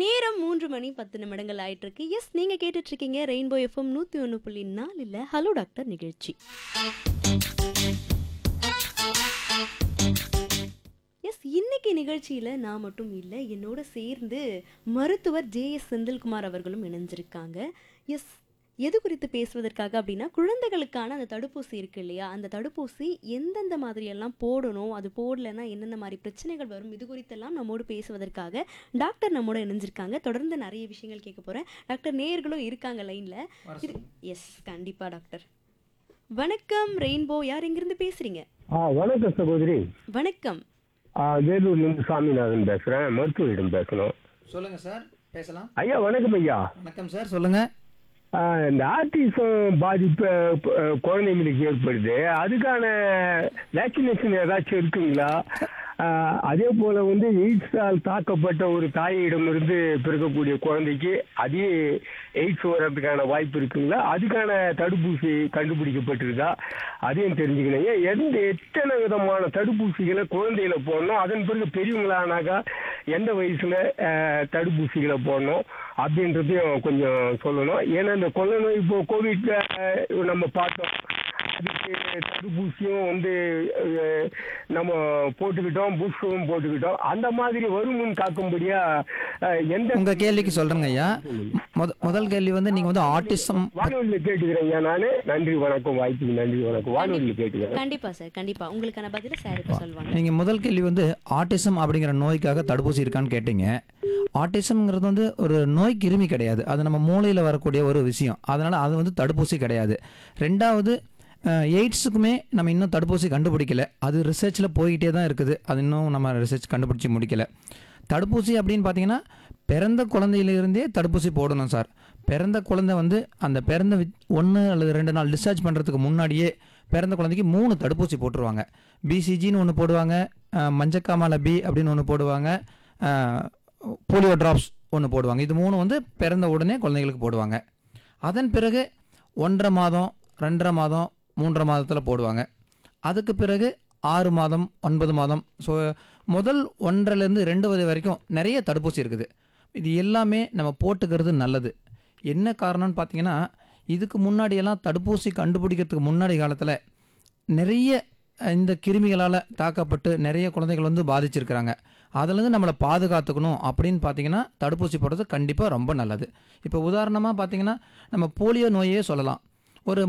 நேரம் மூன்று மணி பத்து நிமிடங்கள் ஆயிட்டு இருக்கு எஸ் நீங்க கேட்டுட்டு இருக்கீங்க ரெயின்போ எஃப்எம் நூத்தி ஒன்று புள்ளி நாலுல ஹலோ டாக்டர் நிகழ்ச்சி எஸ் இன்னைக்கு நிகழ்ச்சியில நான் மட்டும் இல்லை என்னோட சேர்ந்து மருத்துவர் ஜே எஸ் செந்தில்குமார் அவர்களும் இணைஞ்சிருக்காங்க எஸ் எது குறித்து பேசுவதற்காக அப்படின்னா குழந்தைகளுக்கான அந்த தடுப்பூசி இருக்கு இல்லையா அந்த தடுப்பூசி எந்தெந்த மாதிரியெல்லாம் போடணும் அது போடலைன்னா என்னென்ன மாதிரி பிரச்சனைகள் வரும் இது குறித்தெல்லாம் நம்மோடு பேசுவதற்காக டாக்டர் நம்மோட இணைஞ்சிருக்காங்க தொடர்ந்து நிறைய விஷயங்கள் கேட்க போறேன் டாக்டர் நேர்களும் இருக்காங்க லைன்ல எஸ் கண்டிப்பா டாக்டர் வணக்கம் ரெயின்போ யார் எங்கிருந்து பேசுறீங்க ஆ வணக்கம் சகோதரி வணக்கம் ஆ, வேலூர்லேருந்து சாமிநாதன் பேசுகிறேன் மருத்துவரிடம் பேசணும் சொல்லுங்க சார் பேசலாம் ஐயா வணக்கம் ஐயா வணக்கம் சார் சொல்லுங்க ஆ, இந்த ஆர்டிசம் பாதிப்பு அ, குழந்தைங்களுக்கு ஏற்படுது அதுக்கான வேக்சினேஷன் ஏதாச்சும் இருக்குங்களா ஆ, அதே போல வந்து எய்ட்ஸால் தாக்கப்பட்ட ஒரு தாயிடமிருந்து பிறக்கக்கூடிய குழந்தைக்கு அதே எய்ட்ஸ் வர்றதுக்கான வாய்ப்பு இருக்குங்களா அதுக்கான தடுப்பூசி கண்டுபிடிக்கப்பட்டிருக்கா அதையும் தெரிஞ்சுக்கணும் ஏன் எந்த எத்தனை விதமான தடுப்பூசிகளை குழந்தைகளை போடணும் அதன் பிறகு பெரியவங்களானாக்கா எந்த வயசுல அஹ், தடுப்பூசிகளை போடணும் அப்படின்றதையும் கொஞ்சம் சொல்லணும் ஏன்னா இந்த கொள்ளை நோய் இப்போ கோவிட்ல அஹ், நம்ம பார்த்தோம் அதுக்கு தடுப்பூசியும் வந்து அஹ், நம்ம போட்டுக்கிட்டோம் பூஸ்டரும் போட்டுக்கிட்டோம் அந்த மாதிரி வருமுன் காக்கும்படியா அஹ், எந்த உங்க கேள்விக்கு சொல்றேங்க ஐயா முத- முதல் கேள்வி வந்து நீங்க வந்து ஆட்டிசம் வானொலியில் கேட்டுக்கிறேன் ஐயா நானு நன்றி வணக்கம் வாய்ப்புக்கு நன்றி வணக்கம் வானொலியில் கேட்டுக்கிறேன் கண்டிப்பா சார் கண்டிப்பா உங்களுக்கான பதில சார் இப்ப சொல்லுவாங்க நீங்க முதல் கேள்வி வந்து ஆட்டிசம் அப்படிங்கிற நோய்க்காக தடுப்பூசி இருக்கான்னு கேட்டீங்க ஆட்டிசம்ங்கிறது வந்து ஒரு நோய் கிருமி கிடையாது அது நம்ம மூளையில் வரக்கூடிய ஒரு விஷயம் அதனால அது வந்து தடுப்பூசி கிடையாது ரெண்டாவது அஹ், எய்ட்ஸுக்குமே நம்ம இன்னும் தடுப்பூசி கண்டுபிடிக்கல அது ரிசர்ச்சில் போய்கிட்டே தான் இருக்குது அது இன்னும் நம்ம ரிசர்ச் கண்டுபிடிச்சி முடிக்கல தடுப்பூசி அப்படின்னு பார்த்தீங்கன்னா பிறந்த குழந்தையிலிருந்தே தடுப்பூசி போடணும் சார் பிறந்த குழந்தை வந்து அந்த பிறந்த ஒன்று அல்லது ரெண்டு நாள் டிஸ்சார்ஜ் பண்ணுறதுக்கு முன்னாடியே பிறந்த குழந்தைக்கு மூணு தடுப்பூசி போட்டுருவாங்க பிசிஜின்னு ஒன்று போடுவாங்க அஹ், மஞ்சக்காமால பி அப்படின்னு ஒன்று போடுவாங்க அஹ், போலியோ ட்ராப்ஸ் ஒன்று போடுவாங்க இது மூணு வந்து பிறந்த உடனே குழந்தைகளுக்கு போடுவாங்க அதன் பிறகு ஒன்றரை மாதம் ரெண்டரை மாதம் மூன்றரை மாதத்தில் போடுவாங்க அதுக்கு பிறகு ஆறு மாதம் ஒன்பது மாதம் ஸோ முதல் ஒன்றரைலேருந்து ரெண்டு வயது வரைக்கும் நிறைய தடுப்பூசி இருக்குது இது எல்லாமே நம்ம போட்டுக்கிறது நல்லது என்ன காரணம்னு பார்த்தீங்கன்னா இதுக்கு முன்னாடியெல்லாம் தடுப்பூசி கண்டுபிடிக்கிறதுக்கு முன்னாடி காலத்தில் நிறைய அஹ், இந்த கிருமிகளால் தாக்கப்பட்டு நிறைய குழந்தைகள் வந்து பாதிச்சிருக்கிறாங்க அதுலேருந்து நம்மளை பாதுகாத்துக்கணும் அப்படின்னு பார்த்தீங்கன்னா தடுப்பூசி போடுறது கண்டிப்பாக ரொம்ப நல்லது இப்போ உதாரணமாக பார்த்தீங்கன்னா நம்ம போலியோ நோயே சொல்லலாம்